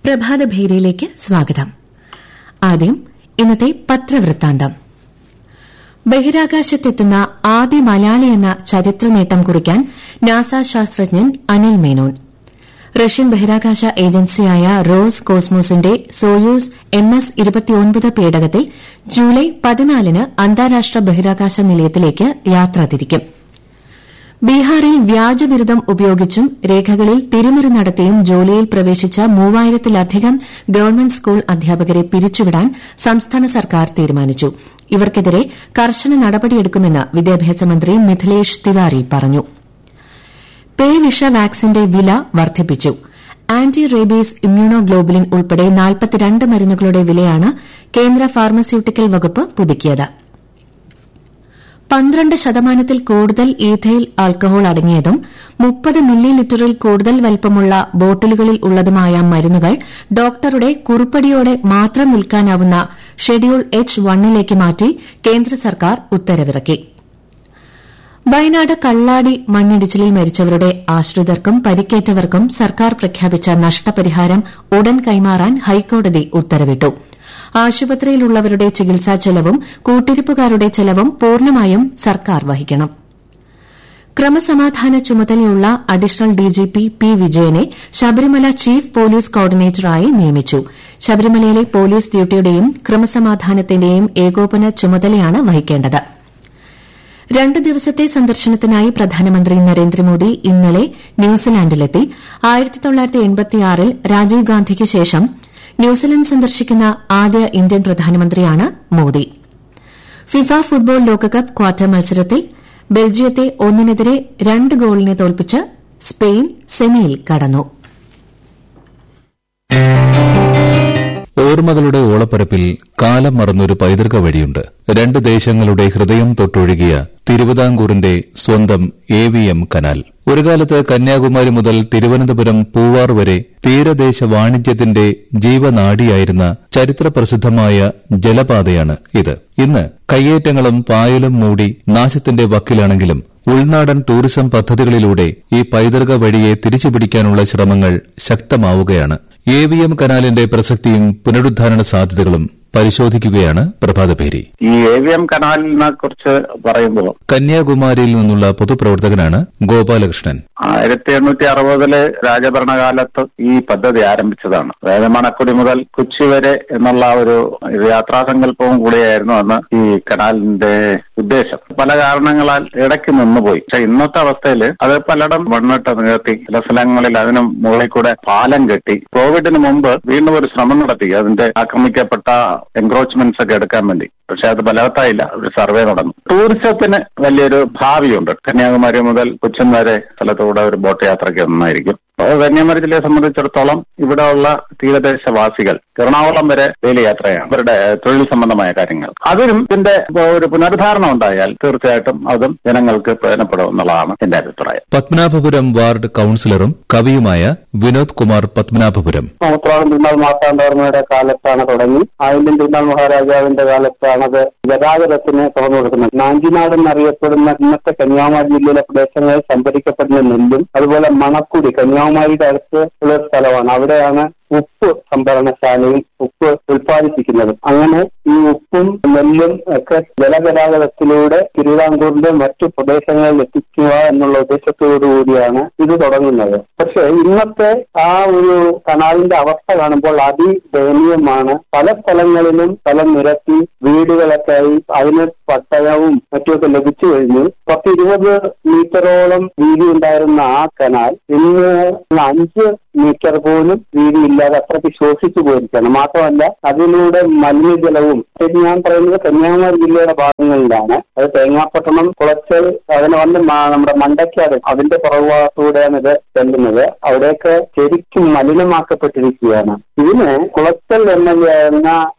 പ്രഭാതഭേരിയിലേക്ക് സ്വാഗതം ആദ്യം ഇന്നത്തെ പത്രവൃത്താന്തം ബഹിരാകാശത്തെത്തുന്ന ആദ്യ മലയാളി എന്ന ചരിത്ര നേട്ടം കുറിക്കാൻ നാസ ശാസ്ത്രജ്ഞൻ അനിൽ മേനോൻ റഷ്യൻ ബഹിരാകാശ ഏജൻസിയായ റോസ് കോസ്മോസിന്റെ സോയൂസ് എം എസ് പേടകത്തിൽ ജൂലൈ പതിനാലിന് അന്താരാഷ്ട്ര ബഹിരാകാശ നിലയത്തിലേക്ക് യാത്ര തിരിക്കും ബീഹാറിൽ വ്യാജബിരുദം ഉപയോഗിച്ചും രേഖകളിൽ തിരിമറി നടത്തിയും ജോലിയിൽ പ്രവേശിച്ച മൂവായിരത്തിലധികം ഗവൺമെന്റ് സ്കൂൾ അധ്യാപകരെ പിരിച്ചുവിടാൻ സംസ്ഥാന സർക്കാർ തീരുമാനിച്ചു ഇവർക്കെതിരെ കർശന നടപടിയെടുക്കുമെന്ന് വിദ്യാഭ്യാസ മന്ത്രി മിഥിലേഷ് തിവാരി പറഞ്ഞു പേ വിഷ വാക്സിന്റെ വില വർദ്ധിപ്പിച്ചു ആന്റി റേബീസ് ഇമ്മ്യൂണോ ഗ്ലോബുലിൻ ഉൾപ്പെടെ നാൽപ്പത്തിരണ്ട് മരുന്നുകളുടെ വിലയാണ് കേന്ദ്ര ഫാർമസ്യൂട്ടിക്കൽ വകുപ്പ് പുതുക്കിയത് പന്ത്രണ്ട് ശതമാനത്തിൽ കൂടുതൽ ഈഥൈൽ ആൽക്കഹോൾ അടങ്ങിയതും മുപ്പത് മില്ലി ലിറ്ററിൽ കൂടുതൽ വലിപ്പമുള്ള ബോട്ടിലുകളിൽ ഉള്ളതുമായ മരുന്നുകൾ ഡോക്ടറുടെ കുറിപ്പടിയോടെ മാത്രം വിൽക്കാനാവുന്ന ഷെഡ്യൂൾ എച്ച് വണ്ണിലേക്ക് മാറ്റി കേന്ദ്ര സർക്കാർ ഉത്തരവിറക്കി വയനാട് കള്ളാടി മണ്ണിടിച്ചിലിൽ മരിച്ചവരുടെ ആശ്രിതർക്കും പരിക്കേറ്റവർക്കും സർക്കാർ പ്രഖ്യാപിച്ച നഷ്ടപരിഹാരം ഉടൻ കൈമാറാൻ ഹൈക്കോടതി ഉത്തരവിട്ടു ആശുപത്രിയിലുള്ളവരുടെ ചികിത്സാ ചെലവും കൂട്ടിരിപ്പുകാരുടെ ചെലവും പൂർണ്ണമായും സർക്കാർ വഹിക്കണം ക്രമസമാധാന ചുമതലയുള്ള അഡീഷണൽ ഡിജിപി പി വിജയനെ ശബരിമല ചീഫ് പോലീസ് കോർഡിനേറ്ററായി നിയമിച്ചു ശബരിമലയിലെ പോലീസ് ഡ്യൂട്ടിയുടെയും ക്രമസമാധാനത്തിന്റെയും ഏകോപന ചുമതലയാണ് വഹിക്കേണ്ടത് രണ്ട് ദിവസത്തെ സന്ദർശനത്തിനായി പ്രധാനമന്ത്രി നരേന്ദ്രമോദി ഇന്നലെ ന്യൂസിലാൻഡിലെത്തി ൽ രാജീവ് ഗാന്ധിക്ക് ശേഷം ന്യൂസിലൻഡ് സന്ദർശിക്കുന്ന ആദ്യ ഇന്ത്യൻ പ്രധാനമന്ത്രിയാണ് മോദി ഫിഫ ഫുട്ബോൾ ലോകകപ്പ് ക്വാർട്ടർ മത്സരത്തിൽ ബെൽജിയത്തെ ഒന്നിനെതിരെ രണ്ട് ഗോളിന് തോൽപ്പിച്ച് സ്പെയിൻ സെമിയിൽ കടന്നു ഓർമ്മകളുടെ ഓളപ്പരപ്പിൽ കാലം മറന്നൊരു പൈതൃക വഴിയുണ്ട് രണ്ട് ദേശങ്ങളുടെ ഹൃദയം തൊട്ടൊഴുകിയ തിരുവിതാംകൂറിന്റെ സ്വന്തം എ വി എം കനാൽ ഒരു കാലത്ത് കന്യാകുമാരി മുതൽ തിരുവനന്തപുരം പൂവാർ വരെ തീരദേശ വാണിജ്യത്തിന്റെ ജീവനാഡിയായിരുന്ന ചരിത്രപ്രസിദ്ധമായ ജലപാതയാണ് ഇത് ഇന്ന് കയ്യേറ്റങ്ങളും പായലും മൂടി നാശത്തിന്റെ വക്കിലാണെങ്കിലും ഉൾനാടൻ ടൂറിസം പദ്ധതികളിലൂടെ ഈ പൈതൃക വഴിയെ തിരിച്ചുപിടിക്കാനുള്ള ശ്രമങ്ങൾ ശക്തമാവുകയാണ് എ വി എം കനാലിന്റെ പ്രസക്തിയും പുനരുദ്ധാരണ സാധ്യതകളും പരിശോധിക്കുകയാണ് പ്രഭാതപേരി ഈ എ വി എം കനാലിനെ കുറിച്ച് പറയുമ്പോൾ കന്യാകുമാരിയിൽ നിന്നുള്ള പൊതുപ്രവർത്തകനാണ് ഗോപാലകൃഷ്ണൻ ആയിരത്തി എണ്ണൂറ്റി അറുപതില് രാജഭരണകാലത്ത് ഈ പദ്ധതി ആരംഭിച്ചതാണ് അതായത് മണക്കുടി മുതൽ കൊച്ചി വരെ എന്നുള്ള ഒരു യാത്രാസങ്കല്പവും കൂടിയായിരുന്നു അന്ന് ഈ കനാലിന്റെ ഉദ്ദേശം പല കാരണങ്ങളാൽ ഇടയ്ക്ക് നിന്നുപോയി പക്ഷെ ഇന്നത്തെ അവസ്ഥയിൽ അത് പലയിടം മണ്ണിട്ട് നികത്തി ചില സ്ഥലങ്ങളിൽ അതിന് മുകളിൽ കൂടെ പാലം കെട്ടി കോവിഡിന് മുമ്പ് വീണ്ടും ഒരു ശ്രമം നടത്തി അതിന്റെ ആക്രമിക്കപ്പെട്ട എൻക്രോച്ച്മെന്റ്സ് ഒക്കെ എടുക്കാൻ വേണ്ടി പക്ഷെ അത് ഫലവത്തായില്ല ഒരു സർവേ നടന്നു ടൂറിസത്തിന് വലിയൊരു ഭാവിയുണ്ട് കന്യാകുമാരി മുതൽ കൊച്ചിൻ വരെ സ്ഥലത്തൂടെ ഒരു ബോട്ട് യാത്രയ്ക്ക് നന്നായിരിക്കും കന്യാകുമാരി ജില്ലയെ സംബന്ധിച്ചിടത്തോളം ഇവിടെയുള്ള തീരദേശവാസികൾ എറണാകുളം വരെ ഡെയിലി യാത്രയാണ് അവരുടെ തൊഴിൽ സംബന്ധമായ കാര്യങ്ങൾ അതിനും ഇതിന്റെ ഒരു പുനരുദ്ധാരണം ഉണ്ടായാൽ തീർച്ചയായിട്ടും അതും ജനങ്ങൾക്ക് പ്രയോജനപ്പെടും എന്നുള്ളതാണ് എന്റെ അഭിപ്രായം പത്മനാഭപുരം വാർഡ് കൌൺസിലറും കവിയുമായ വിനോദ് കുമാർ പത്മനാഭപുരം ഉത്രാടം തിരുനാൾ മാർത്താണ്ഡവർമ്മയുടെ കാലത്താണ് തുടങ്ങി ആയില്യം തിരുനാൾ മഹാരാജാവിന്റെ കാലത്താണത് ഗതാഗതത്തിന് തുറന്നു കൊടുക്കുന്നത് നാഞ്ചിനാട് എന്നറിയപ്പെടുന്ന ഇന്നത്തെ കന്യാകുമാരി ജില്ലയിലെ പ്രദേശങ്ങളിൽ സംഭരിക്കപ്പെടുന്ന നെല്ലും അതുപോലെ മണക്കുടി കന്യാകുമാരിയുടെ അടുത്ത് ഉള്ള ഒരു സ്ഥലമാണ് അവിടെയാണ് ഉപ്പ് സംഭരണശാലയിൽ ഉപ്പ് ഉൽപ്പാദിപ്പിക്കുന്നത് അങ്ങനെ ഈ ഉപ്പും നെല്ലും ഒക്കെ ജലഗതാഗതത്തിലൂടെ തിരുവിതാംകൂറിന്റെ മറ്റു പ്രദേശങ്ങളിൽ എത്തിക്കുക എന്നുള്ള ഉദ്ദേശത്തോടു കൂടിയാണ് ഇത് തുടങ്ങുന്നത് പക്ഷെ ഇന്നത്തെ ആ ഒരു കനാലിന്റെ അവസ്ഥ കാണുമ്പോൾ അതിദയനീയമാണ് പല സ്ഥലങ്ങളിലും സ്ഥലം നിരത്തി വീടുകളൊക്കെ ആയി അതിന് പട്ടയവും മറ്റുമൊക്കെ ലഭിച്ചു കഴിഞ്ഞു പത്ത് ഇരുപത് മീറ്ററോളം വീതി ഉണ്ടായിരുന്ന ആ കനാൽ ഇന്ന് അഞ്ച് മീറ്റർ പോലും വീതിയില്ലാതെ അത്രയ്ക്ക് ശോഷിച്ചു പോയിരിക്കുകയാണ് മാത്രമല്ല അതിലൂടെ മലിനജലവും ഇത് ഞാൻ പറയുന്നത് കന്യാകുമാരി ജില്ലയുടെ ഭാഗങ്ങളിലാണ് അത് തേങ്ങാപ്പട്ടണം കുളച്ചൽ അതിന് വന്ന് മ- നമ്മുടെ മണ്ടയ്ക്കാട് അതിന്റെ പുറകുഭാഗത്തൂടെയാണ് ഇത് ചെല്ലുന്നത് അവിടെയൊക്കെ ശരിക്കും മലിനമാക്കപ്പെട്ടിരിക്കുകയാണ് ഇതിന് കുളച്ചൽ എം എൽ എ എന്ന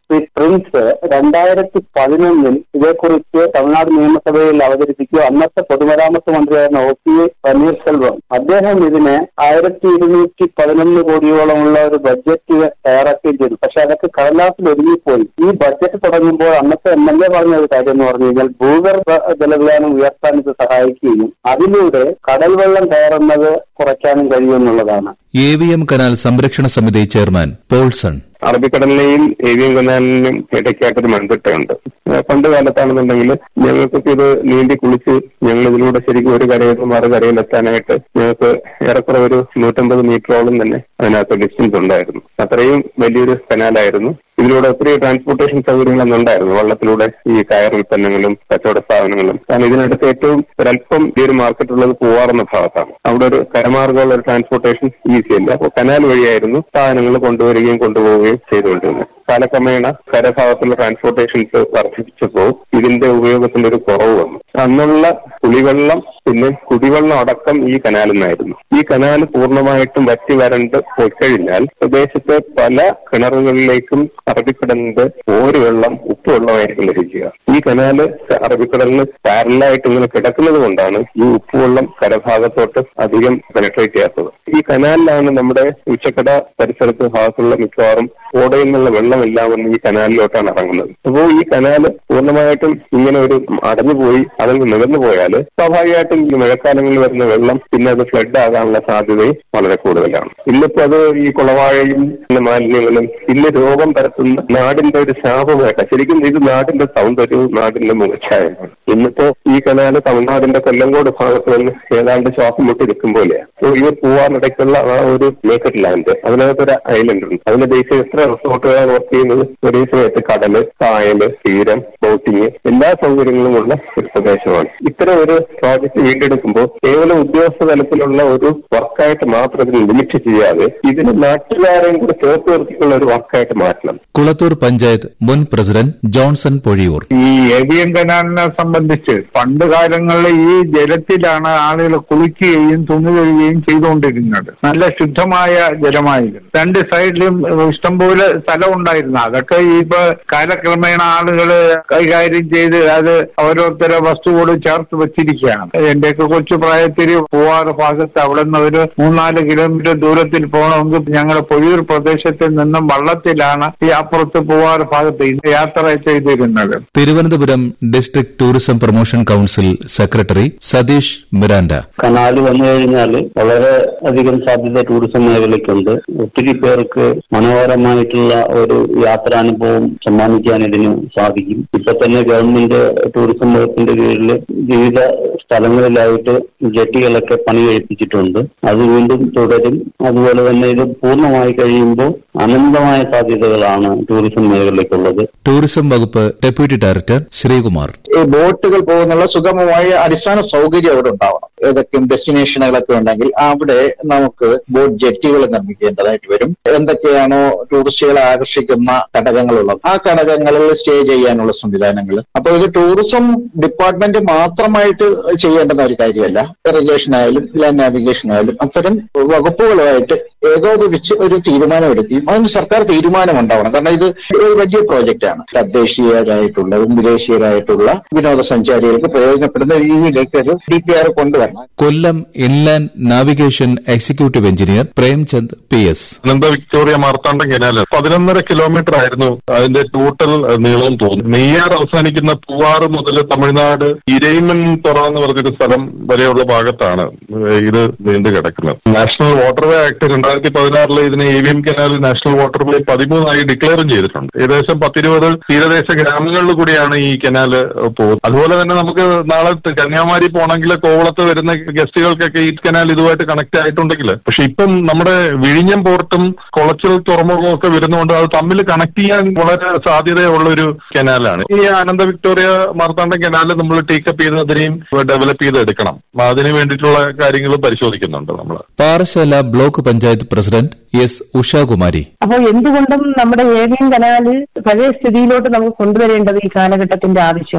ശ്രീ പ്രിൻസ് രണ്ടായിരത്തി പതിനൊന്നിൽ ഇതേക്കുറിച്ച് തമിഴ്നാട് നിയമസഭയിൽ അവതരിപ്പിക്കുക അന്നത്തെ പൊതുമരാമത്ത് മന്ത്രിയായിരുന്ന ഒ പി പന്നീർസെൽവം അദ്ദേഹം ഇതിന് ആയിരത്തി ഇരുന്നൂറ്റി പതിനൊന്ന് കോടിയോളമുള്ള ഒരു ബഡ്ജറ്റ് തയ്യാറാക്കുകയും ചെയ്തു പക്ഷെ അതൊക്കെ കടലാസിൽ ഒതുങ്ങിപ്പോയി ഈ ബഡ്ജറ്റ് തുടങ്ങുമ്പോൾ അന്നത്തെ എം എൽ എ പറഞ്ഞ ഒരു കാര്യം എന്ന് പറഞ്ഞു കഴിഞ്ഞാൽ ഭൂഗർഭ ജലവിധാനം ഉയർത്താൻ ഇത് സഹായിക്കുകയും അതിലൂടെ കടൽ വെള്ളം കയറുന്നത് കുറയ്ക്കാനും കഴിയുമെന്നുള്ളതാണ് എ വി എം കനാൽ സംരക്ഷണ സമിതി ചെയർമാൻ പോൾസൺ അറബിക്കടലിനെയും ഏവിയൻ കനാലിനും ഇടയ്ക്കായിട്ടൊരു മൺതിട്ടയുണ്ട് ഏഹ് പണ്ട് കാലത്താണെന്നുണ്ടെങ്കിൽ ഞങ്ങൾക്കൊക്കെ ഇത് നീന്തി കുളിച്ച് ഞങ്ങൾ ഇതിലൂടെ ശരിക്കും ഒരു കരയിൽ നിന്ന് മറു കരയിലെത്താനായിട്ട് ഞങ്ങൾക്ക് ഏറെക്കുറെ ഒരു നൂറ്റമ്പത് മീറ്ററോളം തന്നെ അതിനകത്ത് ഡിസ്റ്റൻസ് ഉണ്ടായിരുന്നു അത്രയും വലിയൊരു കനാലായിരുന്നു ഇതിലൂടെ ഒത്തിരി ട്രാൻസ്പോർട്ടേഷൻ സൗകര്യങ്ങളൊന്നും ഉണ്ടായിരുന്നു വള്ളത്തിലൂടെ ഈ കയർ ഉൽപ്പന്നങ്ങളും കച്ചവട സ്ഥാപനങ്ങളും കാരണം ഇതിനടുത്ത് ഏറ്റവും ഒരല്പം ഈ ഒരു മാർക്കറ്റ് ഉള്ളത് പൂവാറുന്ന ഭാഗത്താണ് അവിടെ ഒരു കരമാർഗമുള്ള ഒരു ട്രാൻസ്പോർട്ടേഷൻ ഈസി അല്ല അപ്പോൾ കനാൽ വഴിയായിരുന്നു സാധനങ്ങൾ കൊണ്ടുവരികയും കൊണ്ടുപോവുകയും ചെയ്തുകൊണ്ടിരുന്നത് കാലക്രമേണ കരഭാഗത്തുള്ള ട്രാൻസ്പോർട്ടേഷൻസ് വർദ്ധിപ്പിച്ചപ്പോൾ ഇതിന്റെ ഉപയോഗത്തിന്റെ ഒരു കുറവ് വന്നു അന്നുള്ള കുളിവെള്ളം പിന്നെ കുടിവെള്ളം അടക്കം ഈ കനാലിൽ നിന്നായിരുന്നു ഈ കനാൽ പൂർണ്ണമായിട്ടും വറ്റി വരണ്ട് പോയിക്കഴിഞ്ഞാൽ പ്രദേശത്തെ പല കിണറുകളിലേക്കും അറബിക്കടലിന്റെ ഓര് വെള്ളം ഉപ്പ് വെള്ളമായിരിക്കും ലഭിക്കുക ഈ കനാല് അറബിക്കടലിന് പാരലായിട്ട് ഇങ്ങനെ കിടക്കുന്നത് കൊണ്ടാണ് ഈ ഉപ്പുവെള്ളം കരഭാഗത്തോട്ട് അധികം പെനട്രേറ്റ് ചെയ്യാത്തത് ഈ കനാലിലാണ് നമ്മുടെ ഉച്ചക്കട പരിസരത്ത് ഭാഗത്തുള്ള മിക്കവാറും ഓടയിൽ നിന്നുള്ള വെള്ളമെല്ലാം വന്ന് ഈ കനാലിലോട്ടാണ് ഇറങ്ങുന്നത് അപ്പോൾ ഈ കനാല് പൂർണ്ണമായിട്ടും ഇങ്ങനെ ഒരു അടഞ്ഞുപോയി അതിൽ നികന്നു പോയാൽ സ്വാഭാവികമായിട്ടും ഈ മഴക്കാലങ്ങളിൽ വരുന്ന വെള്ളം പിന്നെ അത് ഫ്ലഡ് ആകാനുള്ള സാധ്യതയും വളരെ കൂടുതലാണ് ഇന്നിപ്പോ അത് ഈ കുളവാഴയും പിന്നെ മാലിന്യങ്ങളും ഇന്ന് രോഗം പരത്തുന്ന നാടിന്റെ ഒരു ശാപമായിട്ട് ശരിക്കും ഇത് നാടിന്റെ സൗന്ദര്യവും നാടിന്റെ മുഖച്ഛായമാണ് ഇന്നിപ്പോ ഈ കനാല് തമിഴ്നാടിന്റെ കൊല്ലങ്കോട് ഭാഗത്ത് നിന്ന് ഏതാണ്ട് ശ്വാസം മുട്ടി നിൽക്കും പോലെയാണ് അപ്പോൾ ഈ പൂവാറിനിടയ്ക്കുള്ള ആ ഒരു നേക്കഡ് ലാൻഡ് അതിനകത്തൊരു ഐലൻഡ് ഉണ്ട് അതിന്റെ ബേസിൽ എത്ര റിസോർട്ടുകളാണ് വർക്ക് ചെയ്യുന്നത് ഒരേ സമയത്ത് കടല് കായല് തീരം ബോട്ടിങ് എല്ലാ സൗകര്യങ്ങളും ഉള്ള ഒരു പ്രദേശമാണ് ഇത്തരം ഒരു പ്രോജക്ട് വീണ്ടെടുക്കുമ്പോൾ കേവലം ഉദ്യോഗസ്ഥ തലത്തിലുള്ള ഒരു വർക്കായിട്ട് മാത്രം ഇതിന് ലിമിറ്റ് ചെയ്യാതെ ഇതിന് നാട്ടുകാരെയും കൂടെ ചേർത്ത് നിർത്തിയുള്ള ഒരു വർക്കായിട്ട് മാറ്റണം കുളത്തൂർ പഞ്ചായത്ത് മുൻ പ്രസിഡന്റ് ജോൺസൺ പൊഴിയൂർ ഈ ഏവിയൻ കനാലിനെ സംബന്ധിച്ച് പണ്ട് കാലങ്ങളിൽ ഈ ജലത്തിലാണ് ആളുകൾ കുളിക്കുകയും തുണി കഴുകുകയും ചെയ്തുകൊണ്ടിരുന്നത് നല്ല ശുദ്ധമായ ജലമായിരുന്നു രണ്ട് സൈഡിലും ഇഷ്ടംപോലെ സ്ഥലം ഉണ്ടായിരുന്നു അതൊക്കെ ഇപ്പൊ കാലക്രമേണ ആളുകൾ കൈകാര്യം ചെയ്ത് അത് ഓരോരുത്തരെ വസ്തുവോട് ചേർത്ത് വെച്ചിരിക്കുകയാണ് എന്റെയൊക്കെ കൊച്ചു പ്രായത്തിൽ പൂവാറ് ഭാഗത്ത് അവിടെ നിന്ന് ഒരു മൂന്നാല് കിലോമീറ്റർ ദൂരത്തിൽ പോകണമെങ്കിൽ ഞങ്ങളുടെ പൊഴിയൂർ പ്രദേശത്തിൽ നിന്നും വള്ളത്തിലാണ് ഈ അപ്പുറത്ത് പൂവാറ് ഭാഗത്ത് ഇത് യാത്ര ചെയ്തിരുന്നത് Thiruvananthapuram district tourism promotion council secretary Satheesh Miranda canal വന്നു കഴിഞ്ഞാൽ വളരെ അധികം സാധ്യത ടൂറിസം മേഖലയ്ക്കുണ്ട് ഒത്തിരി പേർക്ക് മനോഹരമായിട്ടുള്ള ഒരു യാത്രാനുഭവം സമ്മാനിക്കാൻ ഇതിന് സാധിക്കും ഇപ്പൊ തന്നെ ഗവൺമെന്റ് ടൂറിസം വകുപ്പിന്റെ കീഴിൽ വിവിധ സ്ഥലങ്ങളിലായിട്ട് ജെട്ടികളൊക്കെ പണി കഴിപ്പിച്ചിട്ടുണ്ട് അത് വീണ്ടും തുടരും അതുപോലെ തന്നെ ഇത് പൂർണ്ണമായി കഴിയുമ്പോൾ അനന്തമായ സാധ്യതകളാണ് ടൂറിസം മേഖലയ്ക്കുള്ളത് ടൂറിസം വകുപ്പ് ഡെപ്യൂട്ടി ഡയറക്ടർ ശ്രീകുമാർ ഈ ബോട്ടുകൾ പോകുന്നുള്ള സുഗമമായ അടിസ്ഥാന സൗകര്യം അവിടെ ഉണ്ടാവണം ഏതൊക്കെയും ഡെസ്റ്റിനേഷനുകളൊക്കെ ഉണ്ടെങ്കിൽ അവിടെ നമുക്ക് ബോട്ട് ജെട്ടികൾ നിർമ്മിക്കേണ്ടതായിട്ട് വരും എന്തൊക്കെയാണോ ടൂറിസ്റ്റുകളെ ആകർഷിക്കുന്ന ഘടകങ്ങളുള്ളത് ആ ഘടകങ്ങളിൽ സ്റ്റേ ചെയ്യാനുള്ള സംവിധാനങ്ങൾ അപ്പോൾ ഇത് ടൂറിസം ഡിപ്പാർട്ട്മെന്റ് മാത്രമായിട്ട് ചെയ്യേണ്ടുന്ന ഒരു കാര്യമല്ല ഇറിഗേഷൻ ആയാലും ലാൻഡ് നാവിഗേഷൻ ആയാലും അത്തരം വകുപ്പുകളുമായിട്ട് ഏകോപിപ്പിച്ച് ഒരു തീരുമാനമെടുക്കുകയും അതിന് സർക്കാർ തീരുമാനമുണ്ടാവണം കാരണം ഇത് ഒരു വലിയ പ്രോജക്റ്റാണ് തദ്ദേശീയരായിട്ടുള്ള വിദേശീയരായിട്ടുള്ള വിനോദസഞ്ചാരികൾക്ക് പ്രയോജനപ്പെടുന്ന രീതിയിലേക്ക് ഒരു ഡി പി ആർ കൊണ്ടുവരണം Kollam inland navigation executive engineer Premchand P S Anantha Victoria Marthandam canal പതിനൊന്നര കിലോമീറ്റർ ആയിരുന്നു അതിന്റെ ടോട്ടൽ നീളം തോന്നുന്നു നെയ്യാർ അവസാനിക്കുന്ന പൂവാറ് മുതൽ തമിഴ്നാട് ഇരയിമൻ തുറ എന്ന് പറഞ്ഞൊരു സ്ഥലം വരെയുള്ള ഭാഗത്താണ് ഇത് നീണ്ടു കിടക്കുന്നത് നാഷണൽ വാട്ടർവേ ആക്ട് രണ്ടായിരത്തി പതിനാറിൽ ഇതിനെ A V M canal national waterway പതിമൂന്നായി ഡിക്ലെയറും ചെയ്തിട്ടുണ്ട് ഏകദേശം പത്തിരുപത് തീരദേശ ഗ്രാമങ്ങളിൽ കൂടിയാണ് ഈ കനാല് പോകുന്നത് അതുപോലെ തന്നെ നമുക്ക് നാളെ കന്യാകുമാരി പോകണമെങ്കിൽ കോവളത്ത് വരുന്ന ഗസ്റ്റുകൾക്കൊക്കെ ഈ കനാൽ ഇതുമായിട്ട് കണക്ട് ആയിട്ടുണ്ടെങ്കിൽ പക്ഷെ ഇപ്പം നമ്മുടെ വിഴിഞ്ഞം പോർട്ടും കുളച്ചിൽ തുറമുഖവും ഒക്കെ വരുന്നതുകൊണ്ട് അത് തമ്മിൽ കണക്ട് ചെയ്യാൻ വളരെ സാധ്യതയുള്ള ഒരു കനാലാണ് ഈ ആനന്ദ വിക്ടോറിയ മാർത്താണ്ഡം കനാൽ നമ്മൾ ടേക്കപ്പ് ചെയ്ത് അതിനെയും ഡെവലപ്പ് ചെയ്ത് എടുക്കണം അതിന് വേണ്ടിയിട്ടുള്ള കാര്യങ്ങൾ പരിശോധിക്കുന്നുണ്ട് നമ്മൾ Parassala block panchayat president S Ushakumari അപ്പോൾ എന്തുകൊണ്ടും നമ്മുടെ ഏവിയൻ കനാല് പഴയ സ്ഥിതിയിലോട്ട് നമുക്ക് കൊണ്ടുവരേണ്ടത് ഈ കാലഘട്ടത്തിന്റെ ആവശ്യമാണ്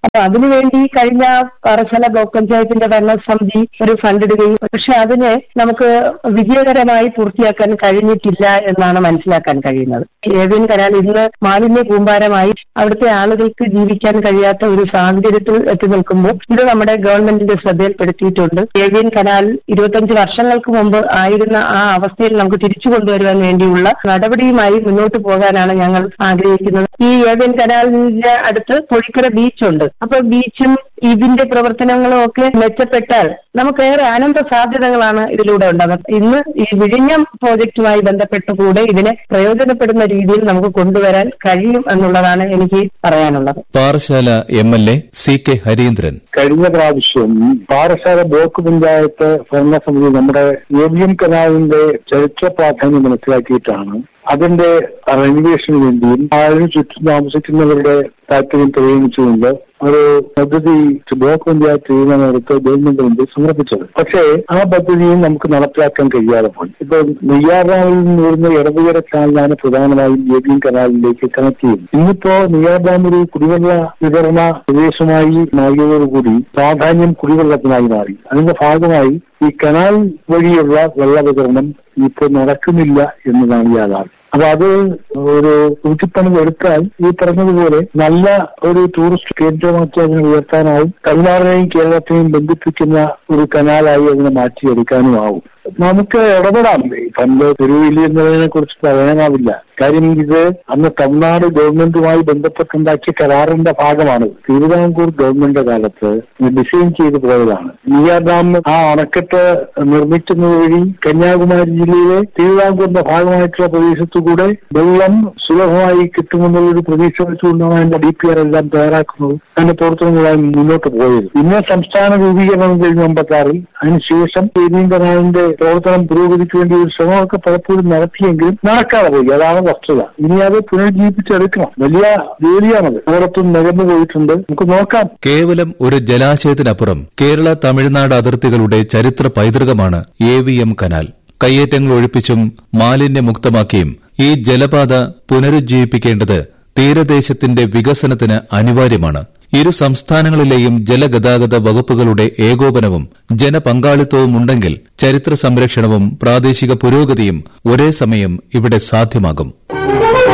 അപ്പൊ അതിനുവേണ്ടി കഴിഞ്ഞ പാറശാല ബ്ലോക്ക് പഞ്ചായത്തിന്റെ ഭരണസമിതി ഒരു ഫണ്ട് ഇടുകയും പക്ഷെ അതിനെ നമുക്ക് വിജയകരമായി പൂർത്തിയാക്കാൻ കഴിഞ്ഞിട്ടില്ല എന്നാണ് മനസ്സിലാക്കാൻ കഴിയുന്നത് ഏവിയൻ കനാൽ ഇന്ന് മാലിന്യ കൂമ്പാരമായി അവിടുത്തെ ആളുകൾക്ക് ജീവിക്കാൻ കഴിയാത്ത ഒരു സാഹചര്യത്തിൽ എത്തി നിൽക്കുമ്പോൾ ഇത് നമ്മുടെ ഗവൺമെന്റിന്റെ ശ്രദ്ധയിൽപ്പെടുത്തിയിട്ടുണ്ട് ഏവിയൻ കനാൽ ഇരുപത്തഞ്ച് വർഷങ്ങൾക്ക് മുമ്പ് ആയിരുന്ന ആ അവസ്ഥയിൽ നമുക്ക് തിരിച്ചു കൊണ്ടുവരുവാൻ വേണ്ടിയുള്ള നടപടിയുമായി മുന്നോട്ട് പോകാനാണ് ഞങ്ങൾ ആഗ്രഹിക്കുന്നത് ഈ ഏവിയൻ കനാലിന്റെ അടുത്ത് പൊഴിക്കര ബീച്ചുണ്ട് അപ്പൊ ബീച്ചും ഇതിന്റെ പ്രവർത്തനങ്ങളും ഒക്കെ മെച്ചപ്പെട്ടാൽ നമുക്കേറെ അനന്ത സാധ്യതകളാണ് ഇതിലൂടെ ഉണ്ടാകുന്നത് ഇന്ന് ഈ വിഴിഞ്ഞം പ്രോജക്റ്റുമായി ബന്ധപ്പെട്ട് കൂടെ ഇതിനെ പ്രയോജനപ്പെടുന്ന രീതിയിൽ നമുക്ക് കൊണ്ടുവരാൻ കഴിയും എന്നുള്ളതാണ് എനിക്ക് പറയാനുള്ളത് Parassala M L A C K Hareendran കഴിഞ്ഞ പ്രാവശ്യം പാറശാല ബ്ലോക്ക് പഞ്ചായത്ത് ഭരണസമിതി നമ്മുടെ ഏവിയൻ കനാലിന്റെ ചരിത്ര പ്രാധാന്യം മനസ്സിലാക്കിയിട്ടാണ് അതിന്റെ റെനോവേഷന് വേണ്ടിയും അതിനു ചുറ്റും താമസിക്കുന്നവരുടെ താല്പര്യം പരിഗണിച്ചുകൊണ്ട് ഒരു പദ്ധതി ബ്ലോക്ക് പഞ്ചായത്ത് തീരുമാനമെടുത്ത് ഗവൺമെന്റ് മുമ്പിൽ സമർപ്പിച്ചത് പക്ഷേ ആ പദ്ധതിയും നമുക്ക് നടപ്പിലാക്കാൻ കഴിയാതെ പോയി ഇപ്പൊ നെയ്യാറാമിൽ നിന്ന് വരുന്ന ഇടതുകര ചാനലാണ് പ്രധാനമായും ഏവിയൻ കനാലിലേക്ക് കണക്ട് ചെയ്യുന്നത് ഇന്നിപ്പോ നെയ്യാർ ഡാം ഒരു കുടിവെള്ള വിതരണ പ്രദേശമായി മാറിയതോടുകൂടി പ്രാധാന്യം കുടിവെള്ളത്തിനായി മാറി അതിന്റെ ഭാഗമായി ഈ കനാൽ വഴിയുള്ള വെള്ള വിതരണം ഇപ്പോൾ നടക്കുന്നില്ല എന്നതാണ് യാഥാർത്ഥ്യം അപ്പൊ അത് ഒരു ഊറ്റിപ്പണി എടുത്താൽ ഈ പറഞ്ഞതുപോലെ നല്ല ഒരു ടൂറിസ്റ്റ് കേന്ദ്രമാക്കി അതിനെ ഉയർത്താനാവും തമിഴ്നാടിനെയും കേരളത്തെയും ബന്ധിപ്പിക്കുന്ന ഒരു കനാലായി അതിനെ മാറ്റിയെടുക്കാനും ആവും നമുക്ക് ഇടപെടാം പണ്ട് തെരുവില്ലി എന്നതിനെ കുറിച്ച് പറയാനാവില്ല കാര്യം ഇത് അന്ന് തമിഴ്നാട് ഗവൺമെന്റുമായി ബന്ധപ്പെട്ടുണ്ടാക്കിയ കരാറിന്റെ ഭാഗമാണ് തിരുവിതാംകൂർ ഗവൺമെന്റ് കാലത്ത് ഡിസൈൻ ചെയ്തു പോയതാണ് നെയ്യാർ ഡാം ആ അണക്കെട്ട് നിർമ്മിക്കുന്നത് വഴി കന്യാകുമാരി ജില്ലയിലെ തിരുവിതാംകൂറിന്റെ ഭാഗമായിട്ടുള്ള പ്രദേശത്തുകൂടെ വെള്ളം സുലഭമായി കിട്ടുമെന്നുള്ള ഒരു പ്രതീക്ഷ വെച്ചുകൊണ്ടാണ് അതിന്റെ ഡി പി ആർ എല്ലാം തയ്യാറാക്കുന്നത് അതിന്റെ പ്രവർത്തനങ്ങളായി മുന്നോട്ട് പോയത് പിന്നെ സംസ്ഥാന രൂപീകരണം കഴിഞ്ഞ അമ്പത്താറിൽ അതിനുശേഷം ഏരിയൻ കനാലിന്റെ പ്രവർത്തനം പുരോഗതിക്ക് വേണ്ടി ഒരു ശ്രമമൊക്കെ പലപ്പോഴും നടത്തിയെങ്കിലും നടക്കാതെ പോയി അതാണ് വസ്തുത ഇനി അത് പുനരുജ്ജീവിച്ചെടുക്കണം വലിയ ജോലിയാണത് പുറത്തും നികന്നു പോയിട്ടുണ്ട് നമുക്ക് നോക്കാം കേവലം ഒരു ജലാശയത്തിനപ്പുറം കേരള തമിഴ്നാട് അതിർത്തികളുടെ ചരിത്ര പൈതൃകമാണ് എ വി എം കനാൽ കയ്യേറ്റങ്ങൾ ഒഴിപ്പിച്ചും മാലിന്യമുക്തമാക്കിയും ഈ ജലപാത പുനരുജ്ജീവിപ്പിക്കേണ്ടത് തീരദേശത്തിന്റെ വികസനത്തിന് അനിവാര്യമാണ് ഇരു സംസ്ഥാനങ്ങളിലെയും ജലഗതാഗത വകുപ്പുകളുടെ ഏകോപനവും ജനപങ്കാളിത്തവും ഉണ്ടെങ്കിൽ ചരിത്ര സംരക്ഷണവും പ്രാദേശിക പുരോഗതിയും ഒരേ സമയം ഇവിടെ സാധ്യമാകും